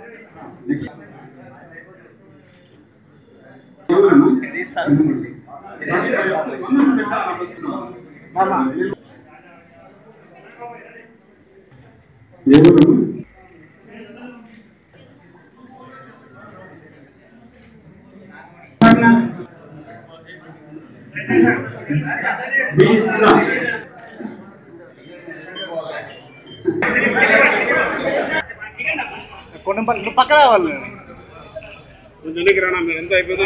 ఎవరు బి శ్రీరామ్ కొండంపల్లి నువ్వు పక్కన రావాలి కొంచెం ఎన్నికి రానా మీరు ఎంత అయిపోయిందో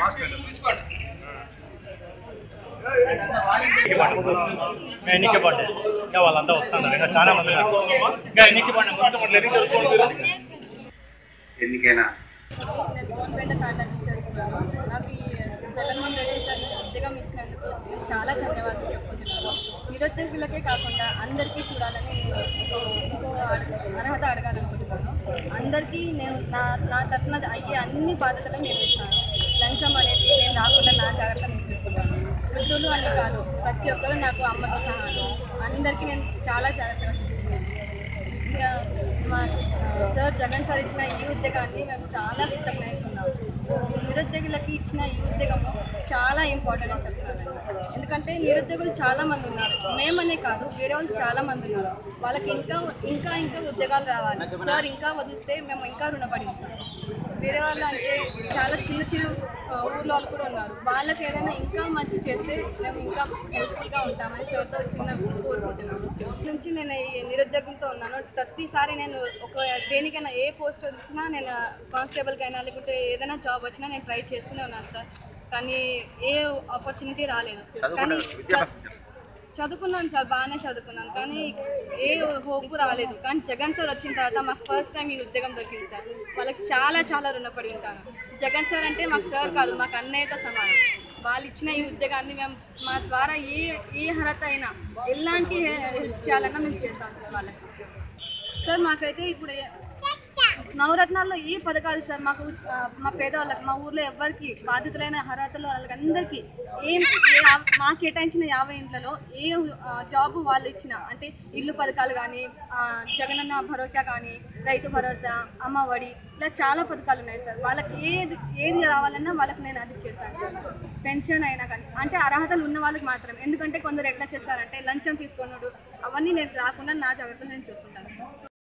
ఇంకా ఎన్నిక పడ్డాయి ఇంకా వాళ్ళంతా వస్తున్నారు ఇంకా చాలా మంది ఉన్నారు. ఇంకా ఎన్నిక పడ్డాయి మొత్తం అట్లా ఎన్నిక తెలుసుకోండి ఎన్నికైనా నేను గవర్నమెంట్ తాండా నుంచి వచ్చినాను నాకు ఈ జగన్మోహన్ రెడ్డి సార్ ఈ ఉద్యోగం ఇచ్చినందుకు నేను చాలా ధన్యవాదాలు చెప్పుకుంటున్నాను నిరుద్యోగులకే కాకుండా అందరికీ చూడాలని నేను ఇంకో ఇంకో అడ- అర్హత అడగాలనుకుంటున్నాను అందరికీ నేను నా నా తరఫున అయ్యే అన్ని బాధ్యతలు నిర్వహిస్తాను లంచం అనేది నేను రాకుండా నా జాగ్రత్త నేను చూసుకుంటాను వృద్ధులు అనే కాదు ప్రతి ఒక్కరూ నాకు అమ్మతో సహాను అందరికీ నేను చాలా జాగ్రత్తగా చూసుకుంటాను ఇంకా మాకు సార్ జగన్ సార్ ఇచ్చిన ఈ ఉద్యోగాన్ని మేము చాలా కృతజ్ఞతలు ఉన్నాం నిరుద్యోగులకి ఇచ్చిన ఈ ఉద్యోగము చాలా ఇంపార్టెంట్ అని చెప్తున్నాను నేను. ఎందుకంటే నిరుద్యోగులు చాలా మంది ఉన్నారు మేమనే కాదు వేరే వాళ్ళు చాలా మంది ఉన్నారు వాళ్ళకి ఇంకా ఇంకా ఇంకా ఉద్యోగాలు రావాలి సార్ ఇంకా వదిలితే మేము ఇంకా రుణపడి ఉంటాం వేరే వాళ్ళు అంటే చాలా చిన్న చిన్న ఆ, ఊర్లో వాళ్ళు కూడా ఉన్నారు వాళ్ళకి ఏదైనా ఇంకా మంచి చేస్తే మేము ఇంకా హెల్ప్ఫుల్గా ఉంటామని సార్తో చిన్న కోరుకుంటున్నాను నుంచి నేను ఈ నిరుద్యోగంతో ఉన్నాను ప్రతిసారి నేను ఒక దేనికైనా ఏ పోస్ట్ వచ్చినా నేను కానిస్టేబుల్కి అయినా లేకుంటే ఏదైనా జాబ్ వచ్చినా నేను ట్రై చేస్తూనే ఉన్నాను సార్ కానీ ఏ ఆపర్చునిటీ రాలేదు కానీ చ- చదువుకున్నాను సార్ బాగానే చదువుకున్నాను కానీ ఏ హోప్ రాలేదు కానీ జగన్ సార్ వచ్చిన తర్వాత మాకు ఫస్ట్ టైం ఈ ఉద్యోగం దొరికింది సార్ వాళ్ళకి చాలా చాలా రుణపడి ఉంటాను జగన్ సార్ అంటే మాకు సార్ కాదు మాకు అన్నయ్యతో సమానం వాళ్ళు ఇచ్చిన ఈ ఉద్యోగాన్ని మేము మా ద్వారా ఏ ఏ అర్హత అయినా ఎలాంటి హెల్ప్ చేయాలన్నా మేము చేస్తాం సార్ వాళ్ళకి సార్ మాకైతే ఇప్పుడు ఏ- నవరత్నాల్లో ఈ పథకాలు సార్ మాకు ఆ, మా పేదవాళ్ళకి మా ఊర్లో ఎవరికి బాధితులైన అర్హతలు వాళ్ళకి అందరికీ ఏం ఏ ఆ- మా కేటాయించిన యాభై ఇంట్లలో ఏ ఆ, జాబ్ వాళ్ళు ఇచ్చిన అంటే ఇల్లు పథకాలు కానీ జగనన్న భరోసా కానీ రైతు భరోసా అమ్మఒడి ఇలా చాలా పథకాలు ఉన్నాయి సార్ వాళ్ళకి ఏది ఏది రావాలన్నా వాళ్ళకి నేను అది చేస్తాను సార్ పెన్షన్ అయినా కానీ అంటే అర్హతలు ఉన్న వాళ్ళకి మాత్రమే ఎందుకంటే కొందరు ఎట్లా చేస్తారంటే లంచం తీసుకున్నాడు అవన్నీ నేను రాకుండా నా జాగ్రత్తలు నేను చూసుకుంటాను సార్